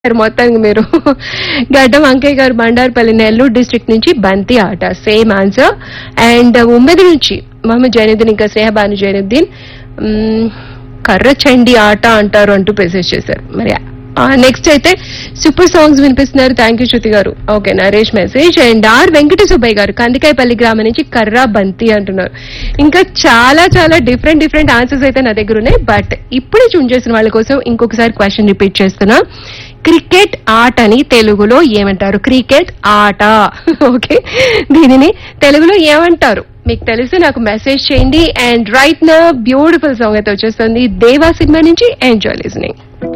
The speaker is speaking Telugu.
గారు మొత్తానికి మీరు గడ్డం అంకయ్య గారు బండారుపల్లి నెల్లూరు డిస్ట్రిక్ట్ నుంచి బంతి ఆట సేమ్ ఆన్సర్ అండ్ ఉమ్మడి నుంచి మహమ్మద్ జైనుద్దీన్ ఇంకా స్నేహబాను జైనుద్దీన్ మ్మ్, కర్ర చండి ఆట అంటారు అంటూ మెసేజ్ చేశారు మరి నెక్స్ట్ అయితే సూపర్ సాంగ్స్ వినిపిస్తున్నారు థ్యాంక్ యూ శృతి గారు okay Naresh message and R Venkata Subbaiah గారు కందికాయపల్లి గ్రామం నుంచి కర్రా బంతి అంటున్నారు ఇంకా చాలా చాలా డిఫరెంట్ డిఫరెంట్ ఆన్సర్స్ అయితే నా దగ్గర ఉన్నాయి బట్ ఇప్పుడే చూన్ చేసిన వాళ్ళ కోసం ఇంకొకసారి క్వశ్చన్ రిపీట్ చేస్తున్నా క్రికెట్ ఆటని తెలుగులో ఏమంటారు క్రికెట్ ఆట ఓకే దీనిని తెలుగులో ఏమంటారు మీకు తెలిస్తే నాకు మెసేజ్ చేయండి అండ్ రైట్ నా బ్యూటిఫుల్ సాంగ్ అయితే వచ్చేస్తుంది దేవా సినిమా నుంచి ఎంజాయ్ లిజనింగ్